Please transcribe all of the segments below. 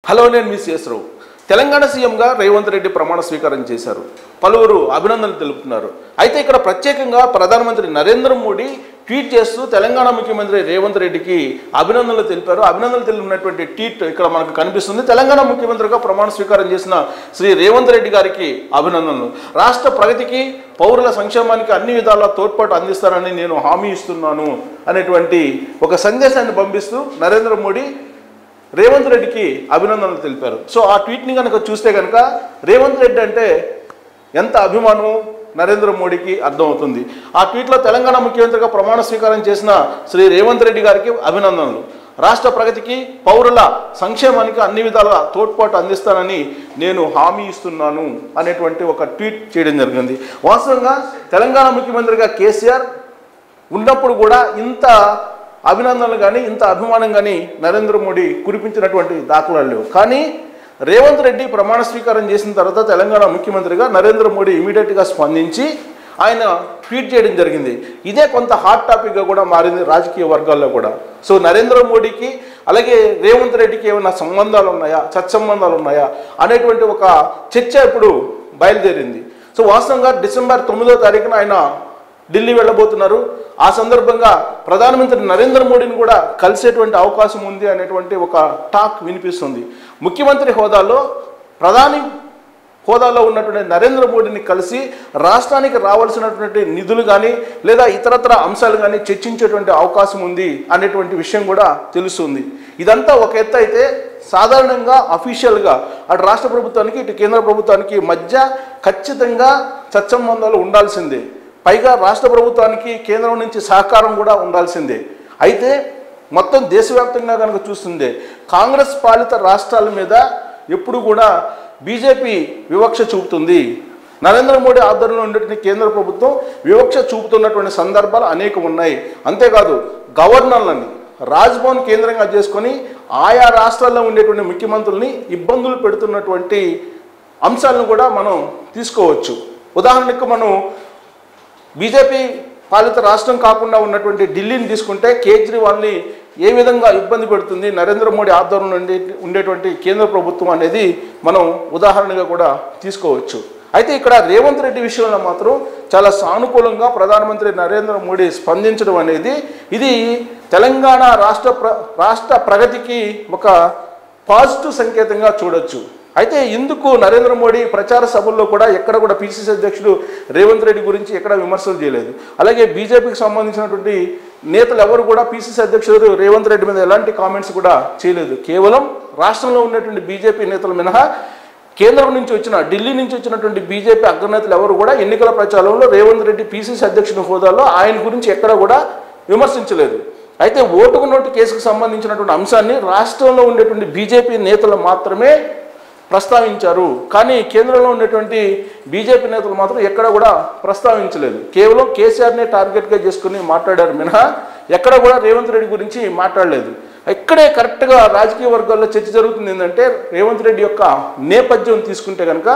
hello నేను మీ శేషరావు తెలంగాణ సీఎంగా రేవంత్ రెడ్డి ప్రమాణ స్వీకారం చేశారు పలువురు అభినందనలు తెలుపుతున్నారు అయితే ఇక్కడ ప్రత్యేకంగా ప్రధానమంత్రి నరేంద్ర మోడీ ట్వీట్ చేస్తూ తెలంగాణ ముఖ్యమంత్రి రేవంత్ రెడ్డికి అభినందనలు తెలిపారు అభినందనలు తెలిపినటువంటి ట్వీట్ ఇక్కడ మనకు కనిపిస్తుంది తెలంగాణ ముఖ్యమంత్రిగా ప్రమాణ స్వీకారం చేసిన శ్రీ రేవంత్ రెడ్డి గారికి అభినందనలు రాష్ట్ర ప్రగతికి పౌరుల సంక్షేమానికి అన్ని విధాలా తోడ్పాటు అందిస్తానని నేను హామీ ఇస్తున్నాను అనేటువంటి ఒక సందేశాన్ని పంపిస్తూ నరేంద్ర మోడీ రేవంత్ రెడ్డికి అభినందనలు తెలిపారు సో ఆ ట్వీట్ని కనుక చూస్తే కనుక రేవంత్ రెడ్డి అంటే ఎంత అభిమానం నరేంద్ర మోడీకి అర్థమవుతుంది ఆ ట్వీట్లో తెలంగాణ ముఖ్యమంత్రిగా ప్రమాణ స్వీకారం చేసిన శ్రీ రేవంత్ రెడ్డి గారికి అభినందనలు రాష్ట్ర ప్రగతికి పౌరుల సంక్షేమానికి అన్ని విధాలుగా తోడ్పాటు అందిస్తానని నేను హామీ ఇస్తున్నాను అనేటువంటి ఒక ట్వీట్ చేయడం జరిగింది వాస్తవంగా తెలంగాణ ముఖ్యమంత్రిగా కేసీఆర్ ఉన్నప్పుడు కూడా ఇంత అభినందనలు కానీ ఇంత అభిమానం కానీ నరేంద్ర మోడీ కురిపించినటువంటి దాఖలాలు లేవు కానీ రేవంత్ రెడ్డి ప్రమాణ స్వీకారం చేసిన తర్వాత తెలంగాణ ముఖ్యమంత్రిగా నరేంద్ర మోడీ ఇమీడియట్గా స్పందించి ఆయన ట్వీట్ చేయడం జరిగింది ఇదే కొంత హాట్ టాపిక్గా కూడా మారింది రాజకీయ వర్గాల్లో కూడా సో నరేంద్ర మోడీకి అలాగే రేవంత్ రెడ్డికి ఏమైనా సంబంధాలు ఉన్నాయా సత్సంబంధాలు ఉన్నాయా అనేటువంటి ఒక చర్చ ఇప్పుడు బయలుదేరింది సో వాస్తవంగా డిసెంబర్ తొమ్మిదో తారీఖున ఆయన ఢిల్లీ వెళ్ళబోతున్నారు ఆ సందర్భంగా ప్రధానమంత్రి నరేంద్ర మోడీని కూడా కలిసేటువంటి అవకాశం ఉంది అనేటువంటి ఒక టాక్ వినిపిస్తుంది ముఖ్యమంత్రి హోదాలో ప్రధాని హోదాలో ఉన్నటువంటి నరేంద్ర మోడీని కలిసి రాష్ట్రానికి రావాల్సినటువంటి నిధులు కానీ లేదా ఇతరత్ర అంశాలు కానీ చర్చించేటువంటి అవకాశం ఉంది అనేటువంటి విషయం కూడా తెలుస్తుంది ఇదంతా ఒక ఎత్తు అయితే సాధారణంగా అఫీషియల్గా అటు రాష్ట్ర ప్రభుత్వానికి ఇటు కేంద్ర ప్రభుత్వానికి మధ్య ఖచ్చితంగా సత్సంబంధాలు ఉండాల్సిందే పైగా రాష్ట్ర ప్రభుత్వానికి కేంద్రం నుంచి సహకారం కూడా ఉండాల్సిందే అయితే మొత్తం దేశవ్యాప్తంగా కనుక చూస్తుందే కాంగ్రెస్ పాలిత రాష్ట్రాల మీద ఎప్పుడు కూడా బీజేపీ వివక్ష చూపుతుంది నరేంద్ర మోడీ ఆధ్వర్యంలో ఉండేటువంటి కేంద్ర ప్రభుత్వం వివక్ష చూపుతున్నటువంటి సందర్భాలు అనేకం ఉన్నాయి అంతేకాదు గవర్నర్లని రాజ్భవన్ కేంద్రంగా చేసుకొని ఆయా రాష్ట్రాల్లో ఉండేటువంటి ముఖ్యమంత్రుల్ని ఇబ్బందులు పెడుతున్నటువంటి అంశాలను కూడా మనం తీసుకోవచ్చు ఉదాహరణకు మనం బీజేపీ పాలిత రాష్ట్రం కాకుండా ఉన్నటువంటి ఢిల్లీని తీసుకుంటే కేజ్రీవాల్ని ఏ విధంగా ఇబ్బంది పెడుతుంది నరేంద్ర మోడీ ఆధ్వర్యంలో ఉండే ఉండేటువంటి కేంద్ర ప్రభుత్వం అనేది మనం ఉదాహరణగా కూడా తీసుకోవచ్చు అయితే ఇక్కడ రేవంత్ రెడ్డి విషయంలో మాత్రం చాలా సానుకూలంగా ప్రధానమంత్రి నరేంద్ర మోడీ స్పందించడం అనేది ఇది తెలంగాణ రాష్ట్ర ప్ర రాష్ట్ర ప్రగతికి ఒక పాజిటివ్ సంకేతంగా చూడొచ్చు అయితే ఇందుకు నరేంద్ర మోడీ ప్రచార సభల్లో కూడా ఎక్కడ కూడా పిసిసి అధ్యక్షుడు రేవంత్ రెడ్డి గురించి ఎక్కడ విమర్శలు చేయలేదు అలాగే బీజేపీకి సంబంధించినటువంటి నేతలు ఎవరు కూడా పిసిసి అధ్యక్షుడు రేవంత్ రెడ్డి మీద ఎలాంటి కామెంట్స్ కూడా చేయలేదు కేవలం రాష్ట్రంలో ఉన్నటువంటి బీజేపీ నేతలు మినహా కేంద్రం నుంచి వచ్చిన ఢిల్లీ నుంచి వచ్చినటువంటి బీజేపీ అగ్రనేతలు ఎవరు కూడా ఎన్నికల ప్రచారంలో రేవంత్ రెడ్డి పిసిసి అధ్యక్షుని హోదాలో ఆయన గురించి ఎక్కడ కూడా విమర్శించలేదు అయితే ఓటుకు నోటు కేసుకు సంబంధించినటువంటి అంశాన్ని రాష్ట్రంలో ఉండేటువంటి బీజేపీ నేతలు మాత్రమే ప్రస్తావించారు కానీ కేంద్రంలో ఉన్నటువంటి బీజేపీ నేతలు మాత్రం ఎక్కడ కూడా ప్రస్తావించలేదు కేవలం కేసీఆర్నే టార్గెట్గా చేసుకుని మాట్లాడారు మినహా ఎక్కడ కూడా రేవంత్ రెడ్డి గురించి మాట్లాడలేదు ఇక్కడే కరెక్ట్గా రాజకీయ వర్గాల్లో చర్చ జరుగుతుంది ఏంటంటే రేవంత్ రెడ్డి యొక్క నేపథ్యం తీసుకుంటే కనుక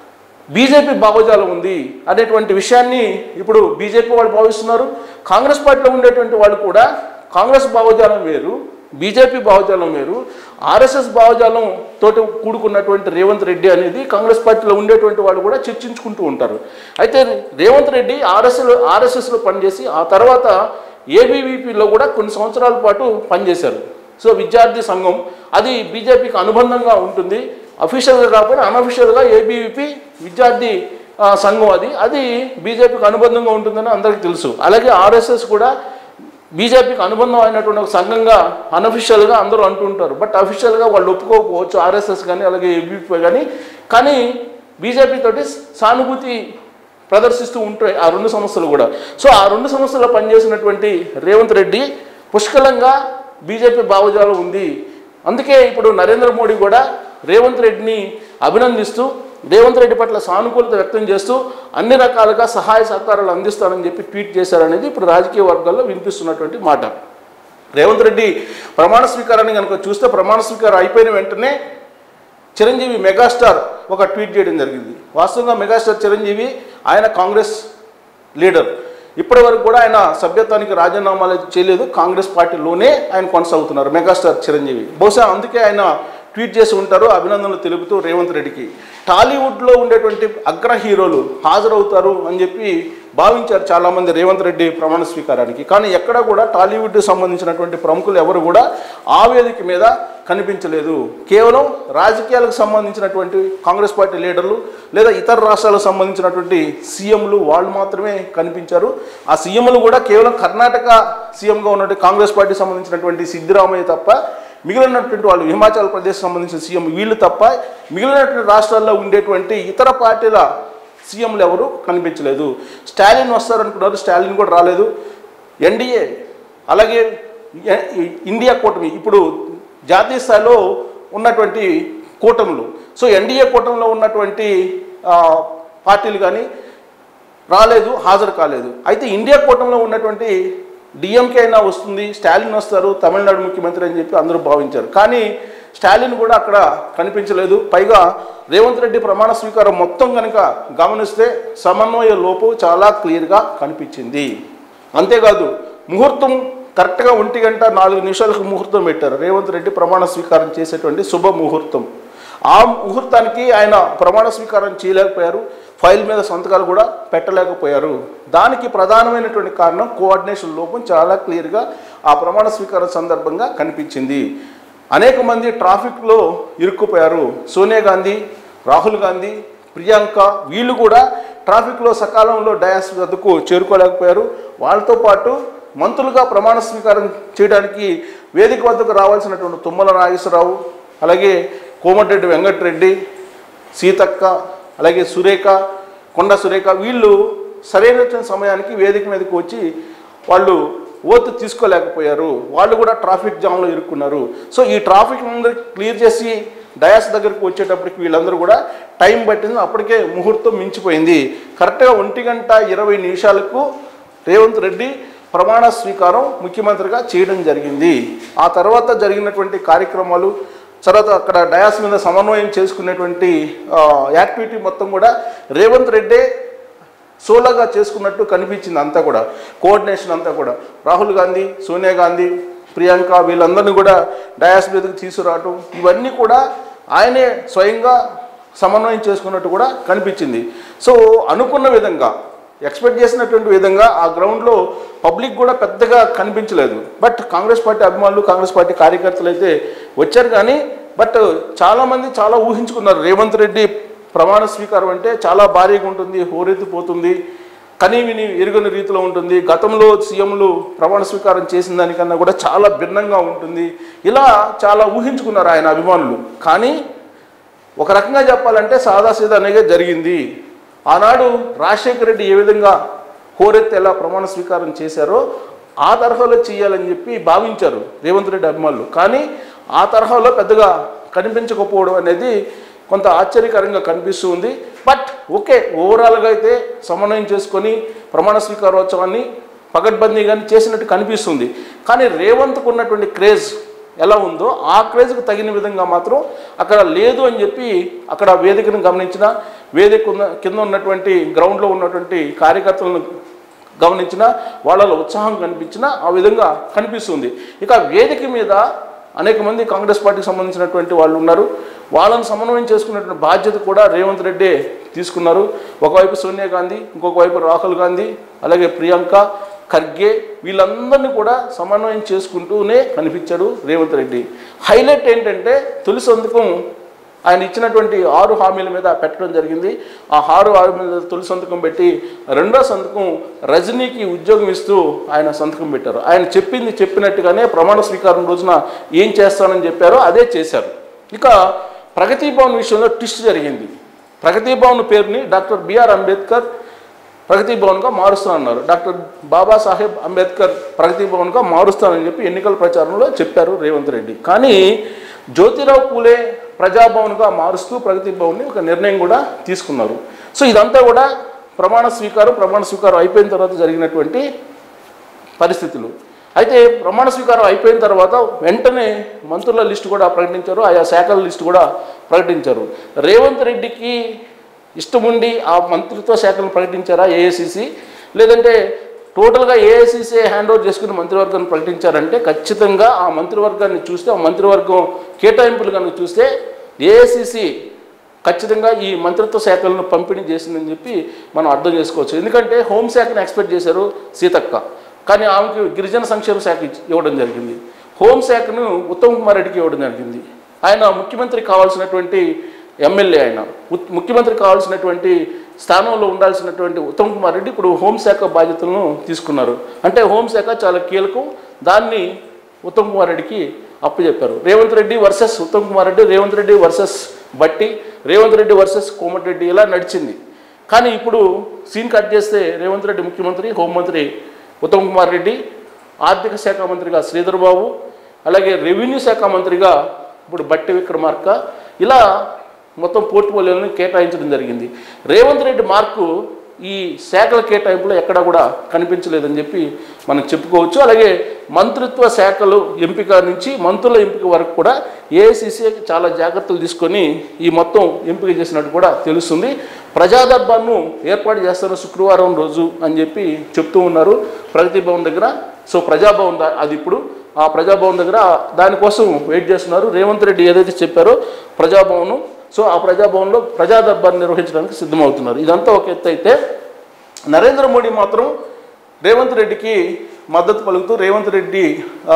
బీజేపీ భావజాలం ఉంది అనేటువంటి విషయాన్ని ఇప్పుడు బీజేపీ వాళ్ళు భావిస్తున్నారు కాంగ్రెస్ పార్టీలో ఉండేటువంటి వాళ్ళు కూడా కాంగ్రెస్ భావజాలం వేరు బీజేపీ భావజాలం వేరు ఆర్ఎస్ఎస్ భావజాలం తోటి కూడుకున్నటువంటి రేవంత్ రెడ్డి అనేది కాంగ్రెస్ పార్టీలో ఉండేటువంటి వాళ్ళు కూడా చర్చించుకుంటూ ఉంటారు అయితే రేవంత్ రెడ్డి ఆర్ఎస్ఎల్ ఆర్ఎస్ఎస్లో పనిచేసి ఆ తర్వాత ఏబీవీపీలో కూడా కొన్ని సంవత్సరాల పాటు పనిచేశారు సో విద్యార్థి సంఘం అది బీజేపీకి అనుబంధంగా ఉంటుంది అఫీషియల్గా కాకపోయినా అన్అఫీషియల్గా ఏబీవీపీ విద్యార్థి ఆ, సంఘం అది అది బీజేపీకి అనుబంధంగా ఉంటుందని అందరికీ తెలుసు అలాగే ఆర్ఎస్ఎస్ కూడా బీజేపీకి అనుబంధం అయినటువంటి ఒక సంఘంగా అన్అఫిషియల్గా అందరూ అంటుంటారు బట్ అఫీషియల్గా వాళ్ళు ఒప్పుకోకపోవచ్చు ఆర్ఎస్ఎస్ కానీ అలాగే ఏబీపీ కానీ కానీ బీజేపీ తోటి సానుభూతి ప్రదర్శిస్తూ ఉంటాయి ఆ రెండు సంస్థలు కూడా సో ఆ రెండు సంస్థల్లో పనిచేసినటువంటి రేవంత్ రెడ్డి పుష్కలంగా బీజేపీ భావజాలం ఉంది అందుకే ఇప్పుడు నరేంద్ర మోడీ కూడా రేవంత్ రెడ్డిని అభినందిస్తూ రేవంత్ రెడ్డి పట్ల సానుకూలత వ్యక్తం చేస్తూ అన్ని రకాలుగా సహాయ సహకారాలు అందిస్తానని చెప్పి ట్వీట్ చేశారనేది ఇప్పుడు రాజకీయ వర్గాల్లో వినిపిస్తున్నటువంటి మాట రేవంత్ రెడ్డి ప్రమాణ స్వీకారాన్ని కనుక చూస్తే ప్రమాణ స్వీకారం అయిపోయిన వెంటనే చిరంజీవి మెగాస్టార్ ఒక ట్వీట్ చేయడం జరిగింది వాస్తవంగా మెగాస్టార్ చిరంజీవి ఆయన కాంగ్రెస్ లీడర్ ఇప్పటి వరకు కూడా ఆయన సభ్యత్వానికి రాజీనామాలు అయితే చేయలేదు కాంగ్రెస్ పార్టీలోనే ఆయన కొనసాగుతున్నారు మెగాస్టార్ చిరంజీవి బహుశా అందుకే ఆయన ట్వీట్ చేసి ఉంటారు అభినందనలు తెలుపుతూ రేవంత్ రెడ్డికి టాలీవుడ్లో ఉండేటువంటి అగ్ర హీరోలు హాజరవుతారు అని చెప్పి భావించారు చాలామంది రేవంత్ రెడ్డి ప్రమాణ స్వీకారానికి కానీ ఎక్కడ కూడా టాలీవుడ్ సంబంధించినటువంటి ప్రముఖులు ఎవరు కూడా ఆ వేదిక మీద కనిపించలేదు కేవలం రాజకీయాలకు సంబంధించినటువంటి కాంగ్రెస్ పార్టీ లీడర్లు లేదా ఇతర రాష్ట్రాలకు సంబంధించినటువంటి సీఎంలు వాళ్ళు మాత్రమే కనిపించారు ఆ సీఎంలు కూడా కేవలం కర్ణాటక సీఎంగా ఉన్నటువంటి కాంగ్రెస్ పార్టీ సంబంధించినటువంటి సిద్ధరామయ్య తప్ప మిగిలినటువంటి వాళ్ళు హిమాచల్ ప్రదేశ్ సంబంధించిన సీఎం వీళ్ళు తప్ప మిగిలినటువంటి రాష్ట్రాల్లో ఉండేటువంటి ఇతర పార్టీల సీఎంలు ఎవరు కనిపించలేదు స్టాలిన్ వస్తారనుకున్నారు స్టాలిన్ కూడా రాలేదు ఎన్డీఏ అలాగే ఎ- ఇండియా కూటమి ఇప్పుడు జాతీయ స్థాయిలో ఉన్నటువంటి కూటములు సో ఎన్డీఏ కూటమిలో ఉన్నటువంటి ఆ, పార్టీలు కానీ రాలేదు హాజరు కాలేదు అయితే ఇండియా కూటమిలో ఉన్నటువంటి డిఎంకే అయినా వస్తుంది స్టాలిన్ వస్తారు తమిళనాడు ముఖ్యమంత్రి అని చెప్పి అందరూ భావించారు కానీ స్టాలిన్ కూడా అక్కడ కనిపించలేదు పైగా రేవంత్ రెడ్డి ప్రమాణ స్వీకారం మొత్తం కనుక గమనిస్తే సమన్వయ లోపు చాలా క్లియర్గా కనిపించింది అంతేకాదు ముహూర్తం కరెక్ట్గా ఒంటి గంట నాలుగు నిమిషాలకు ముహూర్తం పెట్టారు రేవంత్ రెడ్డి ప్రమాణ స్వీకారం చేసేటువంటి శుభ ముహూర్తం ఆ ముహూర్తానికి ఆయన ప్రమాణ స్వీకారం చేయలేకపోయారు ఫైల్ మీద సంతకాలు కూడా పెట్టలేకపోయారు దానికి ప్రధానమైనటువంటి కారణం కోఆర్డినేషన్ లోపం చాలా క్లియర్గా ఆ ప్రమాణ స్వీకారం సందర్భంగా కనిపించింది అనేక మంది ట్రాఫిక్లో ఇరుక్కుపోయారు సోనియా గాంధీ రాహుల్ గాంధీ ప్రియాంక వీళ్ళు కూడా ట్రాఫిక్లో సకాలంలో డయాస్ వద్దకు చేరుకోలేకపోయారు వాళ్ళతో పాటు మంత్రులుగా ప్రమాణ స్వీకారం చేయడానికి వేదిక వద్దకు రావాల్సినటువంటి తుమ్మల నాగేశ్వరరావు అలాగే కోమటిరెడ్డి వెంకటరెడ్డి సీతక్క అలాగే సురేఖ కొండ సురేఖ వీళ్ళు సరైనటువంటి సమయానికి వేదిక మీదకి వచ్చి వాళ్ళు ఓతు తీసుకోలేకపోయారు వాళ్ళు కూడా ట్రాఫిక్ జామ్లో ఇరుక్కున్నారు సో ఈ ట్రాఫిక్ అందరికి క్లియర్ చేసి డయాస్ దగ్గరికి వచ్చేటప్పటికి వీళ్ళందరూ కూడా టైం పట్టింది అప్పటికే ముహూర్తం మించిపోయింది కరెక్ట్గా ఒంటి గంట ఇరవై నిమిషాలకు రేవంత్ రెడ్డి ప్రమాణ స్వీకారం ముఖ్యమంత్రిగా చేయడం జరిగింది ఆ తర్వాత జరిగినటువంటి కార్యక్రమాలు తర్వాత అక్కడ డయాస్ మీద సమన్వయం చేసుకునేటువంటి ఆ, యాక్టివిటీ మొత్తం కూడా రేవంత్ రెడ్డే సోలోగా చేసుకున్నట్టు కనిపించింది అంతా కూడా కోఆర్డినేషన్ అంతా కూడా రాహుల్ గాంధీ సోనియా గాంధీ ప్రియాంక వీళ్ళందరినీ కూడా డయాస్ మీదకి తీసుకురావటం ఇవన్నీ కూడా ఆయనే స్వయంగా సమన్వయం చేసుకున్నట్టు కూడా కనిపించింది సో అనుకున్న విధంగా ఎక్స్పెక్ట్ చేసినటువంటి విధంగా ఆ గ్రౌండ్లో పబ్లిక్ కూడా పెద్దగా కనిపించలేదు బట్ కాంగ్రెస్ పార్టీ అభిమానులు కాంగ్రెస్ పార్టీ కార్యకర్తలు అయితే వచ్చారు కానీ బట్ చాలామంది చాలా ఊహించుకున్నారు రేవంత్ రెడ్డి ప్రమాణ స్వీకారం అంటే చాలా భారీగా ఉంటుంది హోరెత్తిపోతుంది కనీ విని ఎరుగని రీతిలో ఉంటుంది గతంలో సీఎంలు ప్రమాణ స్వీకారం చేసిన దానికన్నా కూడా చాలా భిన్నంగా ఉంటుంది ఇలా చాలా ఊహించుకున్నారు ఆయన అభిమానులు కానీ ఒక రకంగా చెప్పాలంటే సాదాసీదా అనేగా జరిగింది ఆనాడు రాజశేఖర రెడ్డి ఏ విధంగా హోరెత్తి ఎలా ప్రమాణ స్వీకారం చేశారో ఆ తరహాలో చేయాలని చెప్పి భావించారు రేవంత్ రెడ్డి అభిమానులు కానీ ఆ తరహాలో పెద్దగా కనిపించకపోవడం అనేది కొంత ఆశ్చర్యకరంగా కనిపిస్తూ ఉంది బట్ ఓకే ఓవరాల్గా అయితే సమన్వయం చేసుకొని ప్రమాణ స్వీకారోత్సవాన్ని పగడ్బందీగానే చేసినట్టు కనిపిస్తుంది కానీ రేవంత్కు ఉన్నటువంటి క్రేజ్ ఎలా ఉందో ఆ క్రేజ్కి తగిన విధంగా మాత్రం అక్కడ లేదు అని చెప్పి అక్కడ వేదికను గమనించిన వేదిక ఉన్న కింద ఉన్నటువంటి గ్రౌండ్లో ఉన్నటువంటి కార్యకర్తలను గమనించిన వాళ్ళలో ఉత్సాహం కనిపించిన ఆ విధంగా కనిపిస్తుంది ఇక వేదిక మీద అనేక మంది కాంగ్రెస్ పార్టీకి సంబంధించినటువంటి వాళ్ళు ఉన్నారు వాళ్ళని సమన్వయం చేసుకున్నటువంటి బాధ్యత కూడా రేవంత్ రెడ్డి తీసుకున్నారు ఒకవైపు సోనియా గాంధీ ఇంకొక వైపు రాహుల్ గాంధీ అలాగే ప్రియాంక ఖర్గే వీళ్ళందరినీ కూడా సమన్వయం చేసుకుంటూనే కనిపించాడు రేవంత్ రెడ్డి హైలైట్ ఏంటంటే తొలి సంతకం ఆయన ఇచ్చినటువంటి ఆరు హామీల మీద పెట్టడం జరిగింది ఆ ఆరు హామీల మీద తొలి సంతకం పెట్టి రెండో సంతకం రజనీకి ఉద్యోగం ఇస్తూ ఆయన సంతకం పెట్టారు ఆయన చెప్పింది చెప్పినట్టుగానే ప్రమాణ స్వీకారం రోజున ఏం చేస్తానని చెప్పారో అదే చేశారు ఇక ప్రగతి భవన్ విషయంలో ట్విస్ట్ జరిగింది ప్రగతి భవన్ పేరుని డాక్టర్ బిఆర్ అంబేద్కర్ ప్రగతి భవన్గా మారుస్తానన్నారు డాక్టర్ బాబాసాహెబ్ అంబేద్కర్ ప్రగతి భవన్గా మారుస్తానని చెప్పి ఎన్నికల ప్రచారంలో చెప్పారు రేవంత్ రెడ్డి కానీ జ్యోతిరావు పూలే ప్రజాభవన్గా మారుస్తూ ప్రగతి భవన్ని ఒక నిర్ణయం కూడా తీసుకున్నారు సో ఇదంతా కూడా ప్రమాణ స్వీకారం ప్రమాణ స్వీకారం అయిపోయిన తర్వాత జరిగినటువంటి పరిస్థితులు అయితే ప్రమాణ స్వీకారం అయిపోయిన తర్వాత వెంటనే మంత్రుల లిస్టు కూడా ప్రకటించారు ఆయా శాఖల లిస్టు కూడా ప్రకటించారు రేవంత్ రెడ్డికి ఇష్టముండి ఆ మంత్రిత్వ శాఖలను ప్రకటించారా ఏఐసిసి లేదంటే టోటల్గా ఏఐసీసీ హ్యాండ్ ఓవర్ చేసుకుని మంత్రివర్గాన్ని ప్రకటించారంటే ఖచ్చితంగా ఆ మంత్రివర్గాన్ని చూస్తే ఆ మంత్రివర్గం కేటాయింపులు కనుక చూస్తే ఏఐసీసీ ఖచ్చితంగా ఈ మంత్రిత్వ శాఖలను పంపిణీ చేసిందని చెప్పి మనం అర్థం చేసుకోవచ్చు ఎందుకంటే హోంశాఖను ఎక్స్పెక్ట్ చేశారు సీతక్క కానీ ఆమెకి గిరిజన సంక్షేమ శాఖ ఇచ్చి- ఇవ్వడం జరిగింది హోంశాఖను ఉత్తమ్ కుమార్ రెడ్డికి ఇవ్వడం జరిగింది ఆయన ముఖ్యమంత్రి కావాల్సినటువంటి ఎమ్మెల్యే ఆయన ఉత్- ముఖ్యమంత్రి కావాల్సినటువంటి స్థానంలో ఉండాల్సినటువంటి ఉత్తమ్ కుమార్ రెడ్డి ఇప్పుడు హోంశాఖ బాధ్యతలను తీసుకున్నారు అంటే హోంశాఖ చాలా కీలకం దాన్ని ఉత్తమ్ కుమార్ రెడ్డికి అప్పచెప్పారు Revanth Reddy versus Uttam Kumar Reddy Revanth Reddy versus Bhatti Revanth Reddy versus Komatireddy ఇలా నడిచింది కానీ ఇప్పుడు సీన్ కట్ చేస్తే రేవంత్ రెడ్డి ముఖ్యమంత్రి హోంమంత్రి ఉత్తమ్ కుమార్ రెడ్డి ఆర్థిక శాఖ మంత్రిగా శ్రీధర్ బాబు అలాగే రెవెన్యూ శాఖ మంత్రిగా ఇప్పుడు బట్టి విక్రమార్క ఇలా మొత్తం పోర్ట్ఫోలియోలను కేటాయించడం జరిగింది రేవంత్ రెడ్డి మార్కు ఈ శాఖల కేటాయింపులో ఎక్కడా కూడా కనిపించలేదని చెప్పి మనం చెప్పుకోవచ్చు అలాగే మంత్రిత్వ శాఖలు ఎంపిక నుంచి మంత్రుల ఎంపిక వరకు కూడా ఏఐసిసి చాలా జాగ్రత్తలు తీసుకొని ఈ మొత్తం ఎంపిక చేసినట్టు కూడా తెలుస్తుంది ప్రజాదర్బార్ను ఏర్పాటు చేస్తారు శుక్రవారం రోజు అని చెప్పి చెప్తూ ఉన్నారు ప్రగతి భవన్ దగ్గర సో ప్రజాభవన్ దా- అది ఇప్పుడు ఆ ప్రజాభవన్ దగ్గర దానికోసం వెయిట్ చేస్తున్నారు రేవంత్ రెడ్డి ఏదైతే చెప్పారో ప్రజాభవన్ సో ఆ ప్రజాభవన్లో ప్రజా దర్బార్ నిర్వహించడానికి సిద్ధమవుతున్నారు ఇదంతా ఒక ఎత్తు అయితే నరేంద్ర మోడీ మాత్రం రేవంత్ రెడ్డికి మద్దతు పలుకుతూ రేవంత్ రెడ్డి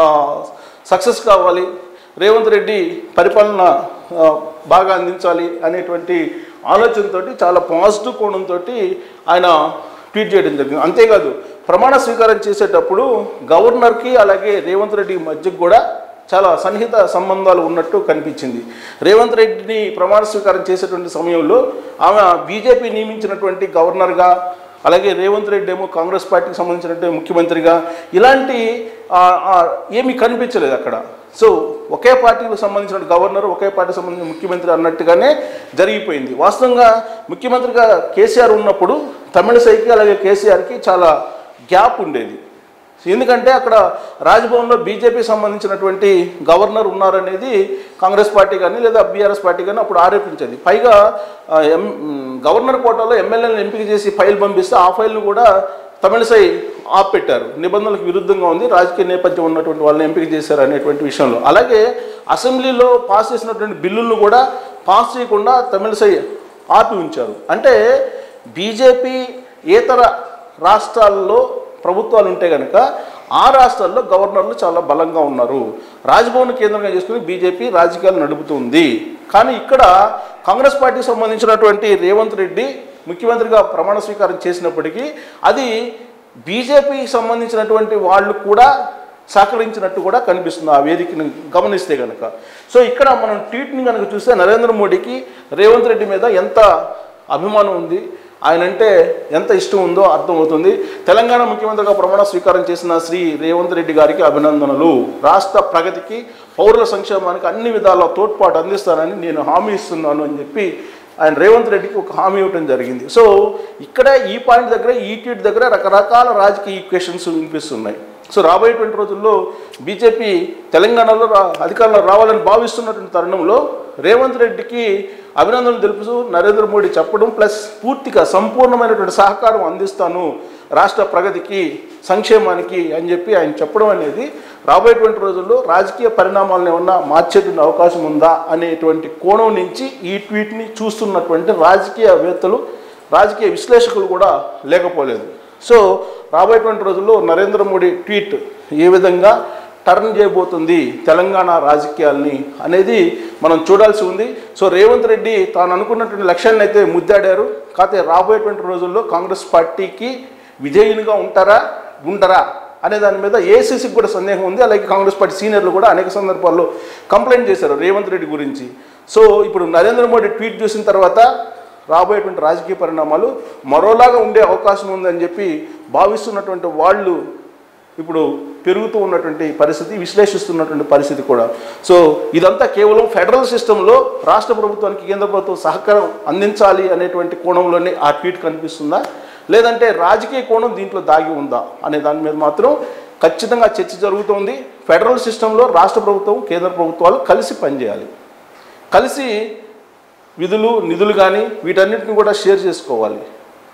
సక్సెస్ కావాలి రేవంత్ రెడ్డి పరిపాలన ఆ, బాగా అందించాలి అనేటువంటి ఆలోచనతోటి చాలా పాజిటివ్ కోణంతో ఆయన ట్వీట్ చేయడం జరిగింది అంతేకాదు ప్రమాణ స్వీకారం చేసేటప్పుడు గవర్నర్కి అలాగే రేవంత్ రెడ్డి మధ్యకు కూడా చాలా సన్నిహిత సంబంధాలు ఉన్నట్టు కనిపించింది రేవంత్ రెడ్డిని ప్రమాణ స్వీకారం చేసేటువంటి సమయంలో ఆమె బీజేపీ నియమించినటువంటి గవర్నర్గా అలాగే రేవంత్ రెడ్డి ఏమో కాంగ్రెస్ పార్టీకి సంబంధించినటువంటి ముఖ్యమంత్రిగా ఇలాంటి ఆ, ఆ, ఏమీ కనిపించలేదు అక్కడ సో ఒకే పార్టీకి సంబంధించిన గవర్నర్ ఒకే పార్టీకి సంబంధించిన ముఖ్యమంత్రి అన్నట్టుగానే జరిగిపోయింది వాస్తవంగా ముఖ్యమంత్రిగా కేసీఆర్ ఉన్నప్పుడు తమిళసైకి అలాగే కేసీఆర్కి చాలా గ్యాప్ ఉండేది ఎందుకంటే అక్కడ రాజ్భవన్లో బీజేపీ సంబంధించినటువంటి గవర్నర్ ఉన్నారనేది కాంగ్రెస్ పార్టీ కానీ లేదా బీఆర్ఎస్ పార్టీ కానీ అప్పుడు ఆరోపించేది పైగా ఆ, ఎం మ్, గవర్నర్ కోటాలో ఎమ్మెల్యేలను ఎంపిక చేసి ఫైల్ పంపిస్తే ఆ ఫైల్ను కూడా తమిళసై ఆపెట్టారు నిబంధనలకు విరుద్ధంగా ఉంది రాజకీయ నేపథ్యం ఉన్నటువంటి వాళ్ళని ఎంపిక చేశారు అనేటువంటి విషయంలో అలాగే అసెంబ్లీలో పాస్ చేసినటువంటి బిల్లులను కూడా పాస్ చేయకుండా తమిళసై ఆపి ఉంచారు అంటే బీజేపీ ఇతర రాష్ట్రాల్లో ప్రభుత్వాలు ఉంటే కనుక ఆ రాష్ట్రాల్లో గవర్నర్లు చాలా బలంగా ఉన్నారు రాజ్భవన్ కేంద్రంగా చేసుకుని బీజేపీ రాజకీయాలు నడుపుతుంది కానీ ఇక్కడ కాంగ్రెస్ పార్టీకి సంబంధించినటువంటి రేవంత్ రెడ్డి ముఖ్యమంత్రిగా ప్రమాణ స్వీకారం చేసినప్పటికీ అది బీజేపీకి సంబంధించినటువంటి వాళ్ళు కూడా సహకరించినట్టు కూడా కనిపిస్తుంది ఆ వేదికను గమనిస్తే కనుక సో ఇక్కడ మనం ట్వీట్ని కనుక చూస్తే నరేంద్ర మోడీకి రేవంత్ రెడ్డి మీద ఎంత అభిమానం ఉంది ఆయన అంటే ఎంత ఇష్టం ఉందో అర్థమవుతుంది తెలంగాణ ముఖ్యమంత్రిగా ప్రమాణ స్వీకారం చేసిన శ్రీ రేవంత్ రెడ్డి గారికి అభినందనలు రాష్ట్ర ప్రగతికి పౌరుల సంక్షేమానికి అన్ని విధాల తోడ్పాటు అందిస్తానని నేను హామీ ఇస్తున్నాను అని చెప్పి ఆయన రేవంత్ రెడ్డికి ఒక హామీ ఇవ్వడం జరిగింది సో ఇక్కడ ఈ పాయింట్ దగ్గర ఈ ట్వీట్ దగ్గర రకరకాల రాజకీయ ఈక్వేషన్స్ వినిపిస్తున్నాయి సో రాబోయేటువంటి రోజుల్లో బీజేపీ తెలంగాణలో రా అధికారంలో రావాలని భావిస్తున్నటువంటి తరుణంలో రేవంత్ రెడ్డికి అభినందనలు తెలుపుతూ నరేంద్ర మోడీ చెప్పడం ప్లస్ పూర్తిగా సంపూర్ణమైనటువంటి సహకారం అందిస్తాను రాష్ట్ర ప్రగతికి సంక్షేమానికి అని చెప్పి ఆయన చెప్పడం అనేది రాబోయేటువంటి రోజుల్లో రాజకీయ పరిణామాలను ఏమన్నా మార్చేటువంటి అవకాశం ఉందా అనేటువంటి కోణం నుంచి ఈ ట్వీట్ని చూస్తున్నటువంటి రాజకీయవేత్తలు రాజకీయ విశ్లేషకులు కూడా లేకపోలేదు సో రాబోయేటువంటి రోజుల్లో నరేంద్ర మోడీ ట్వీట్ ఏ విధంగా టర్న్ చేయబోతుంది తెలంగాణ రాజకీయాల్ని అనేది మనం చూడాల్సి ఉంది సో రేవంత్ రెడ్డి తాను అనుకున్నటువంటి లక్ష్యాన్ని అయితే ముద్దాడారు కాకపోతే రాబోయేటువంటి రోజుల్లో కాంగ్రెస్ పార్టీకి విజయునిగా ఉంటారా ఉండరా అనే దాని మీద ఏసీసీకి కూడా సందేహం ఉంది అలాగే కాంగ్రెస్ పార్టీ సీనియర్లు కూడా అనేక సందర్భాల్లో కంప్లైంట్ చేశారు రేవంత్ రెడ్డి గురించి సో ఇప్పుడు నరేంద్ర మోడీ ట్వీట్ చూసిన తర్వాత రాబోయేటువంటి రాజకీయ పరిణామాలు మరోలాగా ఉండే అవకాశం ఉందని చెప్పి భావిస్తున్నటువంటి వాళ్ళు ఇప్పుడు పెరుగుతూ ఉన్నటువంటి పరిస్థితి విశ్లేషిస్తున్నటువంటి పరిస్థితి కూడా సో ఇదంతా కేవలం ఫెడరల్ సిస్టంలో రాష్ట్ర ప్రభుత్వానికి కేంద్ర ప్రభుత్వం సహకారం అందించాలి అనేటువంటి కోణంలోనే ఆ ట్వీట్ కనిపిస్తుందా లేదంటే రాజకీయ కోణం దీంట్లో దాగి ఉందా అనే దాని మీద మాత్రం ఖచ్చితంగా చర్చ జరుగుతోంది ఫెడరల్ సిస్టంలో రాష్ట్ర ప్రభుత్వం కేంద్ర ప్రభుత్వాలు కలిసి పనిచేయాలి కలిసి విధులు నిధులు కానీ వీటన్నిటిని కూడా షేర్ చేసుకోవాలి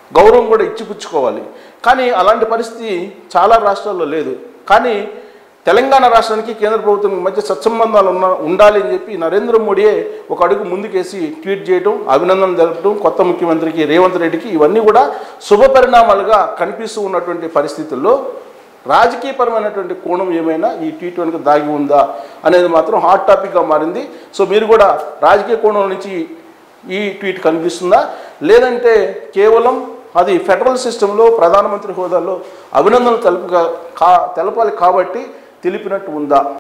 గౌరవం కూడా ఇచ్చిపుచ్చుకోవాలి కానీ అలాంటి పరిస్థితి చాలా రాష్ట్రాల్లో లేదు కానీ తెలంగాణ రాష్ట్రానికి కేంద్ర ప్రభుత్వం మధ్య సత్సంబంధాలు ఉన్న ఉండాలి అని చెప్పి నరేంద్ర మోడీయే ఒక అడుగు ముందుకేసి ట్వీట్ చేయడం అభినందనలు తెలపడం కొత్త ముఖ్యమంత్రికి రేవంత్ రెడ్డికి ఇవన్నీ కూడా శుభ పరిణామాలుగా కనిపిస్తూ ఉన్నటువంటి పరిస్థితుల్లో రాజకీయపరమైనటువంటి కోణం ఏమైనా ఈ ట్వీట్ వెనుక దాగి ఉందా అనేది మాత్రం హాట్ టాపిక్గా మారింది సో మీరు కూడా రాజకీయ కోణం నుంచి ఈ ట్వీట్ కనిపిస్తుందా లేదంటే కేవలం అది ఫెడరల్ సిస్టంలో ప్రధానమంత్రి హోదాలో అభినందనలు తెలుపు కా తెలపాలి కాబట్టి తెలిపినట్టు ఉందా